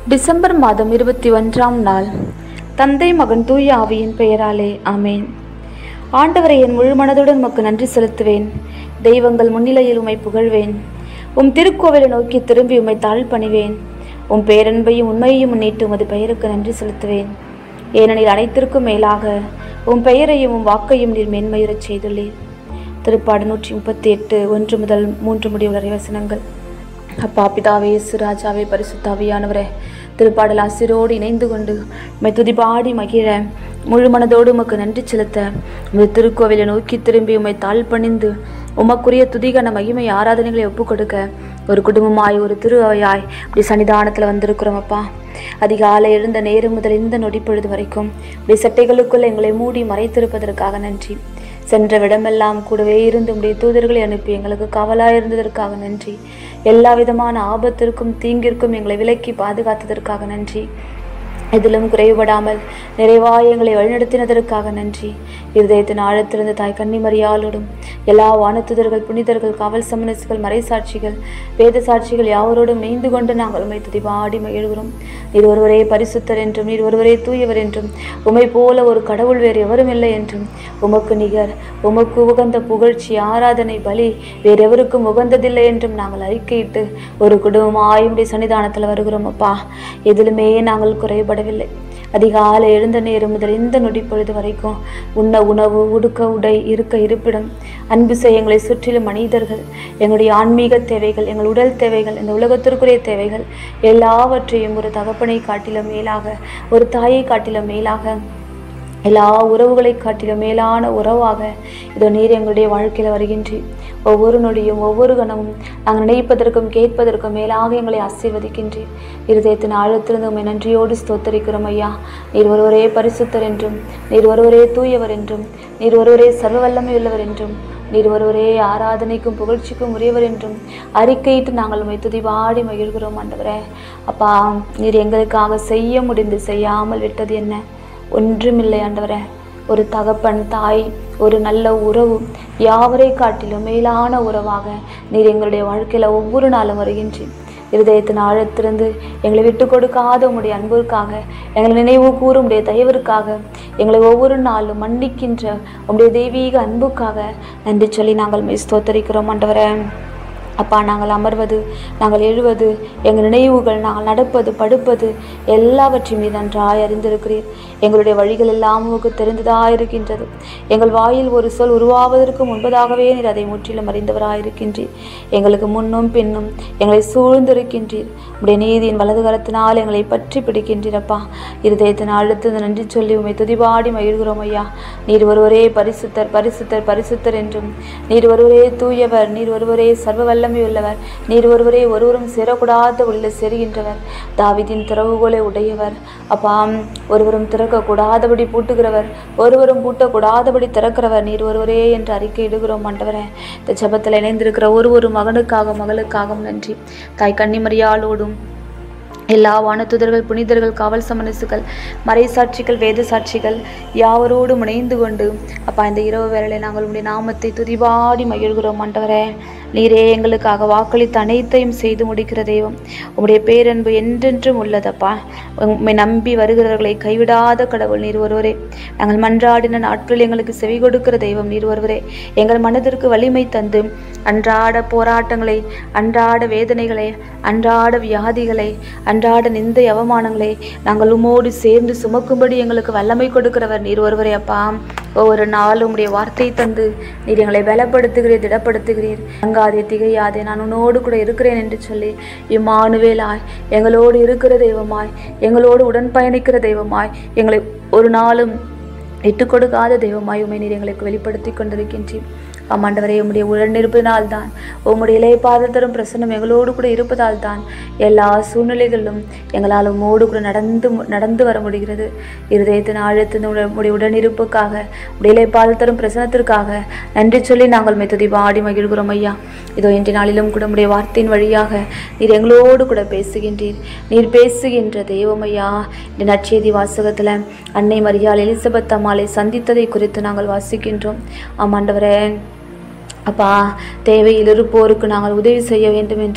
December மாதம் இருபத்தி ஒன்றாம் நாள் தந்தை மகன் தூய ஆவியின் பெயராலே ஆமேன் ஆண்டவரை என் முழு மனதுடன் உமக்கு நன்றி செலுத்துவேன் தெய்வங்கள் முன்னிலையில் உம்மை புகழ்வேன் உம் திருக்கோவிலை நோக்கி திரும்பி உம்மை தாழ் பணிவேன் உம் பேரன்பையும் உண்மையையும் முன்னிட்டு உமது பெயருக்கு நன்றி செலுத்துவேன் ஏனெனில் அனைத்திற்கும் மேலாக உம் பெயரையும் உம் வாக்கையும் நீர் மேன்மையுறச் செய்துள்ளீர் திருப்பாடு நூற்றி முப்பத்தி எட்டு ஒன்று முதல் மூன்று முடிவுள்ள வசனங்கள் அப்பா பிதாவே சுராஜாவே பரிசுத்தாவியானவரே திருப்பாடல் ஆசிரோடு இணைந்து கொண்டு உம்மை துதிபாடி மகிழ முழு மனதோடு உமக்கு நன்றி செலுத்த உமது திருக்கோவிலை நோக்கி திரும்பி உம்மை தாழ் பணிந்து உமக்குரிய துதிகன மகிமை ஆராதனைகளை ஒப்புக் கொடுக்க ஒரு குடும்பமாய் ஒரு திரு அவையாய் இப்படி சன்னிதானத்தில் வந்திருக்கிறோம் அப்பா அதிகாலை எழுந்த நேரம் முதல் இந்த நொடி பொழுது வரைக்கும் இப்படி சட்டைகளுக்குள் எங்களை மூடி மறைத்திருப்பதற்காக நன்றி சென்ற விடமெல்லாம் கூடவே இருந்து உடைய தூதர்களை அனுப்பி எங்களுக்கு காவலாய் இருந்ததற்காக நன்றி எல்லா விதமான ஆபத்திற்கும் தீங்கிற்கும் எங்களை விலக்கி பாதுகாத்ததற்காக நன்றி எதிலும் குறைவுபடாமல் நிறைவாய் எங்களை வழிநடத்தினதற்காக நன்றி இருதயத்தின் ஆழத்திலிருந்து தாய் கன்னிமரியாளோடும் எல்லா வானத்துதர்கள் புனிதர்கள் காவல் சமனசுகள் மறைசாட்சிகள் வேத சாட்சிகள் யாவரோடும் மேய்ந்து கொண்டு நாங்கள் உண்மை துதிபாடி மகிழ்கிறோம் நீர் ஒருவரே பரிசுத்தர் என்றும் நீர் ஒருவரே தூயவர் என்றும் உமை போல ஒரு கடவுள் வேறு எவரும் இல்லை என்றும் உமக்கு நிகர் உமக்கு உகந்த புகழ்ச்சி ஆராதனை பலி வேறெவருக்கும் உகந்ததில்லை என்றும் நாங்கள் அறிக்கையிட்டு ஒரு குடும்பமாய் உடைய சன்னிதானத்தில் வருகிறோம் அப்பா எதிலுமே நாங்கள் குறைபடவில்லை அதிகாலை எழுந்த நேரம் முதல் இந்த நொடி பொழுது வரைக்கும் உண்ண உணவு உடுக்க உடை இருக்க இருப்பிடம் அன்பு செய்ய எங்களை சுற்றிலும் மனிதர்கள் எங்களுடைய ஆன்மீக தேவைகள் எங்கள் உடல் தேவைகள் இந்த உலகத்திற்குரிய தேவைகள் எல்லாவற்றையும் ஒரு தகப்பனை காட்டிலும் மேலாக ஒரு தாயை காட்டிலும் மேலாக எல்லா உறவுகளை காட்டிலும் மேலான உறவாக இதோ நீர் எங்களுடைய வாழ்க்கையில் வருகின்றீர் ஒவ்வொரு நொடியும் ஒவ்வொரு கணமும் நாங்கள் நினைப்பதற்கும் கேட்பதற்கும் மேலாக எங்களை ஆசீர்வதிக்கின்றீர் இருதயத்தின் ஆழத்திலிருந்து உண்மை நன்றியோடு ஸ்தோத்தரிக்கிறோம் ஐயா நீர் ஒருவரே பரிசுத்தர் என்றும் நீர் ஒருவரே தூயவர் என்றும் நீர் ஒருவரே சர்வ வல்லமையுள்ளவர் என்றும் நீர் ஒருவரே ஆராதனைக்கும் புகழ்ச்சிக்கும் உரியவர் என்றும் அறிக்கையிட்டு நாங்கள் உண்மை துதிபாடி மகிழ்கிறோம் ஆண்டவரே அப்பா நீர் எங்களுக்காக செய்ய முடிந்து செய்யாமல் விட்டது என்ன ஒன்றுமில்லை ஆண்டவரே ஒரு தகப்பன் தாய் ஒரு நல்ல உறவு யாவரை காட்டிலும் மேலான உறவாக நீர் எங்களுடைய வாழ்க்கையில் ஒவ்வொரு நாளும் வருகின்றேன் இருதயத்தின் ஆழத்திலிருந்து எங்களை விட்டு கொடுக்காத உம்முடைய அன்பிற்காக எங்களை நினைவு கூறும் உடைய தயவிற்காக எங்களை ஒவ்வொரு நாளும் மன்னிக்கின்ற உம்முடைய தெய்வீக அன்புக்காக நன்றி சொல்லி நாங்கள் மெய் ஸ்தோத்தரிக்கிறோம் ஆண்டவரே அப்பா நாங்கள் அமர்வது நாங்கள் எழுவது எங்கள் நினைவுகள் நாங்கள் நடப்பது படுப்பது எல்லாவற்றையும் நீர் நன்றாய் அறிந்திருக்கிறீர் எங்களுடைய வழிகள் எல்லாம் உமக்கு தெரிந்ததாக இருக்கின்றது எங்கள் வாயில் ஒரு சொல் உருவாவதற்கு முன்பதாகவே நீர் அதை முற்றிலும் அறிந்தவராயிருக்கின்றீர் எங்களுக்கு முன்னும் பின்னும் எங்களை சூழ்ந்திருக்கின்றீர் உடைய நீதியின் வலது கரத்தினால் எங்களை பற்றி பிடிக்கின்றீரப்பா இருதயத்தின் ஆழத்து நன்றி சொல்லி உண்மை துதிபாடி மகிழ்கிறோம் ஐயா நீர் ஒருவரே பரிசுத்தர் பரிசுத்தர் பரிசுத்தர் என்றும் நீர் ஒருவரே தூயவர் நீர் ஒருவரே சர்வ வல்லமை உள்ளவர் நீர் ஒருவரே ஒருவரும் சேரக்கூடாத ஒளியில் செருகின்றவர் தாவிதின் திறவுகோலை உடையவர் அப்பா ஒருவரும் திறக்கக்கூடாதபடி பூட்டுகிறவர் ஒருவரும் பூட்டக்கூடாதபடி திறக்கிறவர் நீர் ஒருவரே என்று அறிக்கை இடுகிறோம் ஆண்டவரே இந்த ஜபத்தில் இணைந்திருக்கிற ஒரு ஒரு மகனுக்காக மகளுக்காகவும் நன்றி தாய் கன்னிமரியாளோடும் எல்லா வானத்துதர்கள் புனிதர்கள் காவல் சமனசுகள் மறைசாட்சிகள் வேத சாட்சிகள் யாவரோடும் இணைந்து கொண்டு அப்பா இந்த இரவு வேளையில நாங்கள் உடைய நாமத்தை துதிபாடி மகிழ்கிறோம் ஆண்டவரே நீரே எங்களுக்காக வாக்களித்த அனைத்தையும் செய்து முடிக்கிற தெய்வம் உம்முடைய பேரன்பு என்றென்றும் உள்ளதப்பா உம்மை நம்பி வருகிறவர்களை கைவிடாத கடவுள் நீர் ஒருவரே நாங்கள் மன்றாடின நாட்களில் எங்களுக்கு செவி கொடுக்கிற தெய்வம் நீர் ஒருவரே எங்கள் மனதிற்கு வலிமை தந்து அன்றாட போராட்டங்களை அன்றாட வேதனைகளை அன்றாட வியாதிகளை அன்றாட நிந்தை அவமானங்களை நாங்கள் உமோடு சேர்ந்து சுமக்கும்படி எங்களுக்கு வல்லமை கொடுக்கிறவர் நீர் ஒருவரே அப்பா ஒவ்வொரு நாளும் உடைய வார்த்தை தந்து நீர் எங்களை பலப்படுத்துகிறீர் திடப்படுத்துகிறீர் அங்காதே திகையாதே நான் உன்னோடு கூட இருக்கிறேன் என்று சொல்லி இம்மானுவேலாய் எங்களோடு இருக்கிற தெய்வமாய் எங்களோடு உடன் பயணிக்கிற தெய்வமாய் எங்களை ஒரு நாளும் விட்டு கொடுக்காத தெய்வமாய் உமை நீர் எங்களுக்கு வெளிப்படுத்தி கொண்டிருக்கின்றீர் ஆமாண்டவரே உம்முடைய உடனிருப்பதினால் தான் உம்முடைய இலைப்பாத தரும் பிரசன்னம் எங்களோடு கூட இருப்பதால் தான் எல்லா சூழ்நிலைகளிலும் எங்களால் உம்மோடு கூட நடந்து நடந்து வர முடிகிறது இருதயத்தின் ஆழத்தின் உடைய உடனிருப்புக்காக உடைய இலைப்பாத தரும் பிரசனத்திற்காக நன்றி சொல்லி நாங்கள் மெத்துதி பாடி மகிழ்கிறோம் ஐயா இதோ இன்றைய நாளிலும் கூட உடைய வார்த்தையின் வழியாக நீர் எங்களோடு கூட பேசுகின்றீர் நீர் பேசுகின்ற தெய்வம் ஐயா இந்த நற்செய்தி வாசகத்தில் அன்னை மரியாள் எலிசபெத் அம்மாளை சந்தித்ததை குறித்து நாங்கள் வாசிக்கின்றோம் ஆமாண்டவரே அப்பா தேவையில் இருப்போருக்கு நாங்கள் உதவி செய்ய வேண்டும் என்று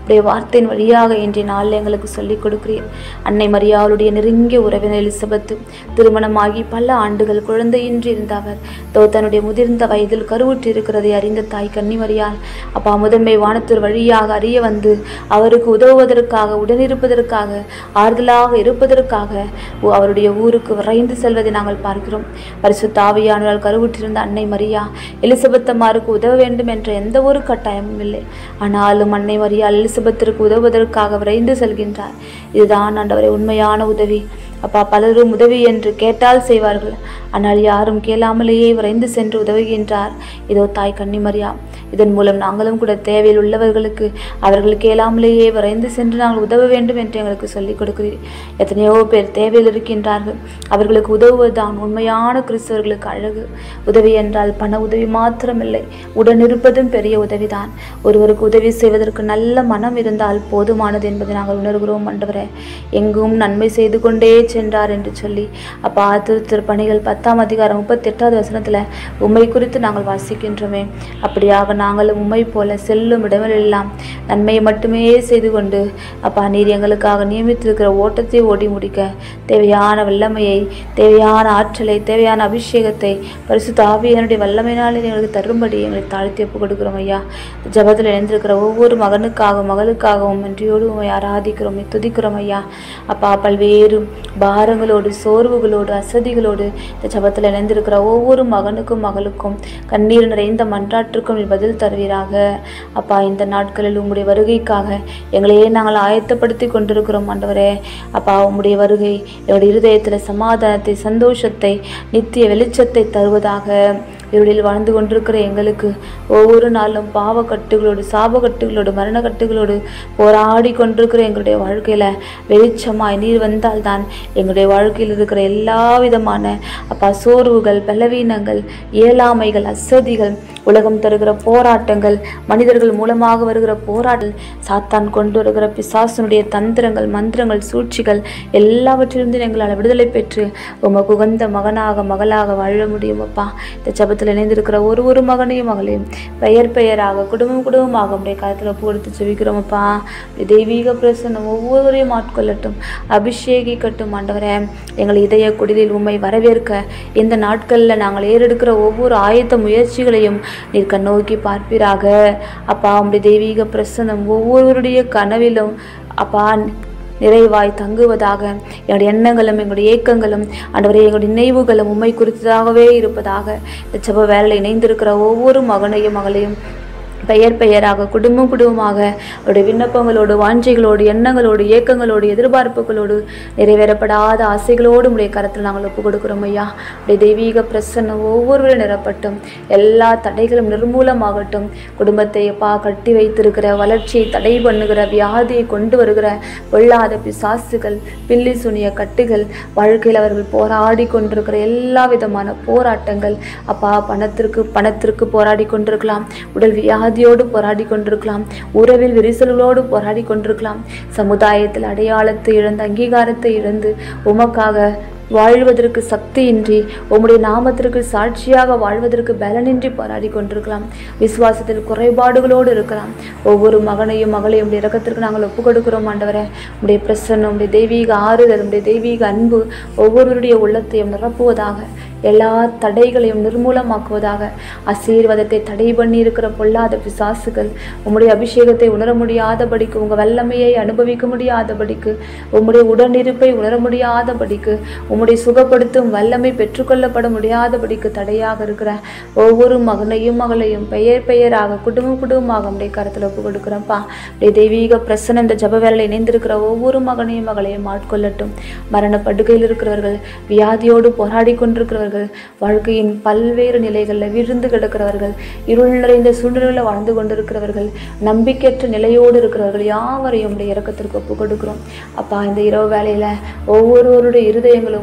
உடைய வார்த்தையின் வழியாக இன்றைய நாளில் எங்களுக்கு சொல்லிக் கொடுக்கிறீர் அன்னை மரியாளுடைய நெருங்கிய உறவினர் எலிசபெத்து திருமணமாகி பல ஆண்டுகள் குழந்தையின்றி இருந்த அவர் தோ தன்னுடைய முதிர்ந்த வயதில் கருவுற்று இருக்கிறதை அறிந்த தாய் கன்னிமரியால் அப்பா முதன்மை வானத்தூர் வழியாக அறிய வந்து அவருக்கு உதவுவதற்காக உடனிருப்பதற்காக ஆறுதலாக இருப்பதற்காக உ- அவருடைய ஊருக்கு விரைந்து செல்வதை நாங்கள் பார்க்கிறோம் பரிசுத்த ஆவியானவரால் கருவுற்றிருந்த அன்னை மரியா எலிசபெத்தம்மாருக்கு உதவ வேண்டும் என்ற எந்த ஒரு கட்டாயமும் இல்லை ஆனாலும் அன்னை மரியா எலிசபெத்திற்கு உதவுவதற்காக விரைந்து செல்கின்றார் இதுதான் ஆண்டவரை உண்மையான உதவி அப்பா பலரும் உதவி என்று கேட்டால் செய்வார்கள் ஆனால் யாரும் கேளாமலேயே விரைந்து சென்று உதவுகின்றார் இதோ தாய் கன்னிமரியா இதன் மூலம் நாங்களும் கூட தேவையில் உள்ளவர்களுக்கு அவர்கள் கேளாமலேயே விரைந்து சென்று நாங்கள் உதவ வேண்டும் என்று எங்களுக்கு சொல்லிக் கொடுக்கிறீர் எத்தனையோ பேர் தேவையில் இருக்கின்றார்கள் அவர்களுக்கு உதவுவதுதான் உண்மையான கிறிஸ்தவர்களுக்கு அழகு உதவி என்றால் பண உதவி மாத்திரமில்லை உடனிருப்பதும் பெரிய உதவிதான் ஒருவருக்கு உதவி செய்வதற்கு நல்ல மனம் இருந்தால் போதுமானது என்பதை நாங்கள் உணர்கிறோம் ஆண்டவரே எங்கும் நன்மை செய்து கொண்டே சென்றார் என்று சொல்லி அப்பா திரு திருப்பணிகள் பத்தாம் அதிகாரம் முப்பத்தி எட்டாவது வசனத்தில் உம்மை குறித்து நாங்கள் வாசிக்கின்றோமே அப்படியாக நாங்களும் உம்மை போல செல்லும் இடங்களெல்லாம் நன்மையை மட்டுமே செய்து கொண்டு அப்பா நீர் எங்களுக்காக நியமித்திருக்கிற ஓட்டத்தை ஓடி முடிக்க தேவையான வல்லமையை தேவையான ஆற்றலை தேவையான அபிஷேகத்தை பரிசுத்த ஆவியனுடைய வல்லமையினால் எங்களுக்கு தரும்படி எங்களை தாழ்த்தி ஒப்பு கொடுக்கிறோம் ஐயா ஜபத்தில் இணைந்திருக்கிற ஒவ்வொரு மகனுக்காகவும் மகளுக்காகவும் நன்றியோடு உண்மை ஆராதிக்கிறோம் உம்மை துதிக்கிறோம் ஐயா அப்பா பல்வேறு பாரங்களோடு சோர்வுகளோடு அசதிகளோடு இந்த ஜபத்தில் இணைந்திருக்கிற ஒவ்வொரு மகனுக்கும் மகளுக்கும் கண்ணீர் நிறைந்த மன்றாற்றுக்கும் நீர் பதில் தருவீராக அப்பா இந்த நாட்களில் உம்முடைய வருகைக்காக எங்களையே நாங்கள் ஆயத்தப்படுத்தி கொண்டிருக்கிறோம் ஆண்டவரே அப்பா உம்முடைய வருகை என்னுடைய இருதயத்தில் சமாதானத்தை சந்தோஷத்தை நித்திய வெளிச்சத்தை தருவதாக இருளில் வாழ்ந்து கொண்டிருக்கிற எங்களுக்கு ஒவ்வொரு நாளும் பாவக்கட்டுகளோடு சாபக்கட்டுகளோடு மரணக்கட்டுகளோடு போராடி கொண்டிருக்கிற எங்களுடைய வாழ்க்கையில் வெளிச்சமாய் நீர் வந்தால்தான் எங்களுடைய வாழ்க்கையில் இருக்கிற எல்லா விதமான அப்பா சோர்வுகள் பலவீனங்கள் இயலாமைகள் அசதிகள் உலகம் தருகிற போராட்டங்கள் மனிதர்கள் மூலமாக வருகிற போராட்டங்கள் சாத்தான் கொண்டு வருகிற பிசாசனுடைய தந்திரங்கள் மந்திரங்கள் சூழ்ச்சிகள் எல்லாவற்றிலிருந்து எங்களால் விடுதலை பெற்று உமக்கு உகந்த மகனாக மகளாக வாழ முடியும் அப்பா இந்த ஜபத்தில் இணைந்திருக்கிற ஒரு ஒரு மகனையும் மகளையும் பெயர் பெயராக குடும்பம் குடும்பமாக உடைய காலத்தில் ஒப்பு கொடுத்து ஜெபிக்கிறோம் அப்பா உம்முடைய தெய்வீக பிரசன்னம் ஒவ்வொருவரையும் ஆட்கொள்ளட்டும் அபிஷேகிக்கட்டும் ஆண்டவரே எங்கள் இதய குடிலில் உம்மை வரவேற்க இந்த நாட்களில் நாங்கள் ஏறெடுக்கிற ஒவ்வொரு ஆயத்த முயற்சிகளையும் நீர் கண்ணோக்கி பார்ப்பீராக அப்பா உம்முடைய தெய்வீக பிரசன்னம் ஒவ்வொருவருடைய கனவிலும் அப்பா நிறைவாய் தங்குவதாக எங்களுடைய எண்ணங்களும் எங்களுடைய ஏக்கங்களும் ஆண்டவரே எங்களுடைய நினைவுகளும் உண்மை குறித்ததாகவே இருப்பதாக இந்த செப வேலையில் இணைந்திருக்கிற ஒவ்வொரு மகனையும் மகளையும் பெயர் பெயராக குடும்பம் குடும்பமாக அவருடைய விண்ணப்பங்களோடு வாஞ்சைகளோடு எண்ணங்களோடு ஏக்கங்களோடு எதிர்பார்ப்புகளோடு நிறைவேறப்படாத ஆசைகளோடு உடைய கரத்தில் நாங்கள் ஒப்புக் கொடுக்கிறோம் ஐயா உடைய தெய்வீக பிரசன்னம் ஒவ்வொருவரும் நிரப்பட்டும் எல்லா தடைகளும் நிர்மூலமாகட்டும் குடும்பத்தை அப்பா கட்டி வைத்திருக்கிற வளர்ச்சியை தடை பண்ணுகிற வியாதியை கொண்டு வருகிற பொல்லாத பிசாசுகள் பில்லி சுனிய கட்டுகள் வாழ்க்கையில் அவர்கள் போராடி கொண்டிருக்கிற எல்லா விதமான போராட்டங்கள் அப்பா பணத்திற்கு பணத்திற்கு போராடி கொண்டிருக்கலாம் உடல் வியாதியோடு போராடி கொண்டிருக்கலாம் உறவில் விரிசல்களோடு போராடி கொண்டிருக்கலாம் சமுதாயத்தில் அடையாளத்தை இழந்து அங்கீகாரத்தை இழந்து உமக்காக வாழ்வதற்கு சக்தியின்றி உம்முடைய நாமத்திற்கு சாட்சியாக வாழ்வதற்கு பலனின்றி போராடி கொண்டிருக்கலாம் விசுவாசத்தில் குறைபாடுகளோடு இருக்கலாம் ஒவ்வொரு மகனையும் மகளையும் உடைய இறக்கத்திற்கு நாங்கள் ஒப்புக் கொடுக்கிறோம் ஆண்டவரே உடைய பிரசன்னம் உடைய தெய்வீக ஆறுதல் உடைய தெய்வீக அன்பு ஒவ்வொருவருடைய உள்ளத்தையும் நிரப்புவதாக எல்லா தடைகளையும் நிர்மூலமாக்குவதாக ஆசீர்வாதத்தை தடை பண்ணி இருக்கிற பொல்லாத பிசாசுகள் உம்முடைய அபிஷேகத்தை உணர முடியாதபடிக்கு உங்கள் வல்லமையை அனுபவிக்க முடியாதபடிக்கு உம்முடைய உடனிருப்பை உணர முடியாதபடிக்கு உம்முடைய சுகப்படுத்தும் வல்லமை பெற்றுக்கொள்ளப்பட முடியாதபடிக்கு தடையாக இருக்கிற ஒவ்வொரு மகனையும் மகளையும் பெயர் பெயராக குடும்பம் குடும்பமாக உடைய கருத்தில் ஒப்பு கொடுக்குறேன்ப்பா உடைய தெய்வீக பிரசன இந்த ஜப வேலையில் இணைந்திருக்கிற ஒவ்வொரு மகனையும் மகளையும் ஆட்கொள்ளட்டும் மரண படுகையில் இருக்கிறவர்கள் வியாதியோடு போராடி கொண்டிருக்கிறவர்கள் வாழ்க்கையின் பல்வேறு நிலைகளில் விழுந்து கிடக்கிறவர்கள் இருள் நிறைந்த சூழ்நிலையில் வாழ்ந்து கொண்டிருக்கிறவர்கள் நம்பிக்கையற்ற நிலையோடு இருக்கிறவர்கள் யாவரையும் உடைய இறக்கத்திற்கு ஒப்பு கொடுக்கிறோம் அப்பா இந்த இரவு வேளையில் ஒவ்வொருவருடைய இருதயங்களும்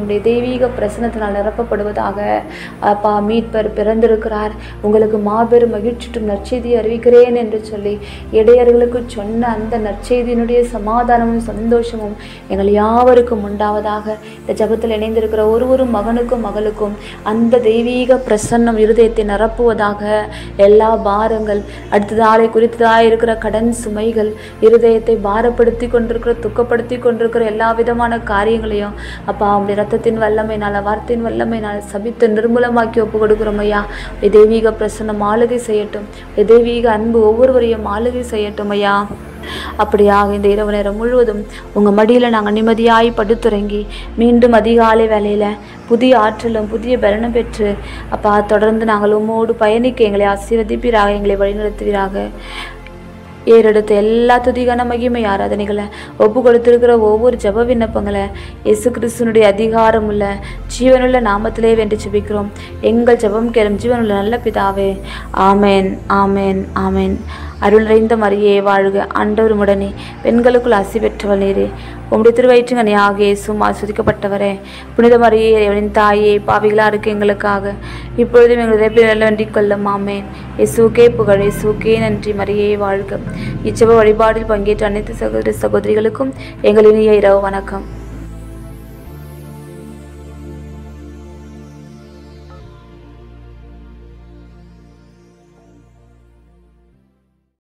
உங்களுடைய தெய்வீக பிரசனத்தினால் நிரப்பப்படுவதாக அப்பா மீட்பர் பிறந்திருக்கிறார் உங்களுக்கு மாபெரும் மகிழ்ச்சிட்டும் நற்செய்தியை அறிவிக்கிறேன் என்று சொல்லி இடையர்களுக்கு சொன்ன அந்த நற்செய்தியினுடைய சமாதானமும் சந்தோஷமும் எங்கள் யாவருக்கும் உண்டாவதாக இந்த ஜபத்தில் இணைந்திருக்கிற ஒரு ஒரு மகனுக்கும் மகளுக்கும் அந்த தெய்வீக பிரசன்னம் இருதயத்தை நிரப்புவதாக எல்லா பாரங்கள் அடுத்ததாலை குறித்ததாக இருக்கிற கடன் சுமைகள் இருதயத்தை பாரப்படுத்தி கொண்டிருக்கிற துக்கப்படுத்தி கொண்டிருக்கிற எல்லா விதமான காரியங்களையும் அப்பா அவருடைய ரத்தத்தின் வல்லமையினால் வார்த்தையின் வல்லமையினால் சபித்து நிர்மூலமாக்கி ஒப்பு கொடுக்குறோம் ஐயா உடைய தெய்வீக பிரசன்னம் ஆளுகை செய்யட்டும் உடைய தெய்வீக அன்பு ஒவ்வொருவரையும் ஆளுகை செய்யட்டும் ஐயா அப்படியாக இந்த இரவு நேரம் முழுவதும் உங்கள் மடியில் நாங்கள் நிம்மதியாய் படுத்துறங்கி மீண்டும் அதிகாலை வேலையில் புதிய ஆற்றலும் புதிய பலனும் பெற்று அப்பா தொடர்ந்து நாங்கள் உம்மோடு பயணிக்க எங்களை ஆசீர்வதிப்பீராக எங்களை வழிநடத்துவீராக ஏறெடுத்த எல்லா துதிகான மகிமை ஆராதனைகளை ஒப்பு கொடுத்திருக்கிற ஒவ்வொரு ஜெப விண்ணப்பங்களை இயேசு கிறிஸ்துனுடைய அதிகாரம் உள்ள ஜீவனுள்ள நாமத்திலே வென்று ஜெபிக்கிறோம் எங்கள் ஜெபம் கேளும் ஜீவனுள்ள நல்ல பிதாவே ஆமேன் ஆமேன் ஆமேன் அருள் நிறைந்த மரியே வாழ்க ஆண்டவர் உடனே பெண்களுக்குள் ஆசி பெற்றவள் நீரே உம்முடைய திருவயிற்றுங்கனே ஆகிய இயேசும் ஆஸ்வதிக்கப்பட்டவரே புனித மரியே இறைவனின் தாயே பாவிகளா இருக்கு எங்களுக்காக இப்பொழுதும் எங்களுடைய பிறல் வேண்டிக் கொள்ளும் ஆமேன் இயேசுக்கே புகழ் இயேசுக்கே நன்றி மரியே வாழ்க இச்செப வழிபாடில் பங்கேற்ற அனைத்து சகோதர சகோதரிகளுக்கும் எங்கள் இனிய இரவு வணக்கம்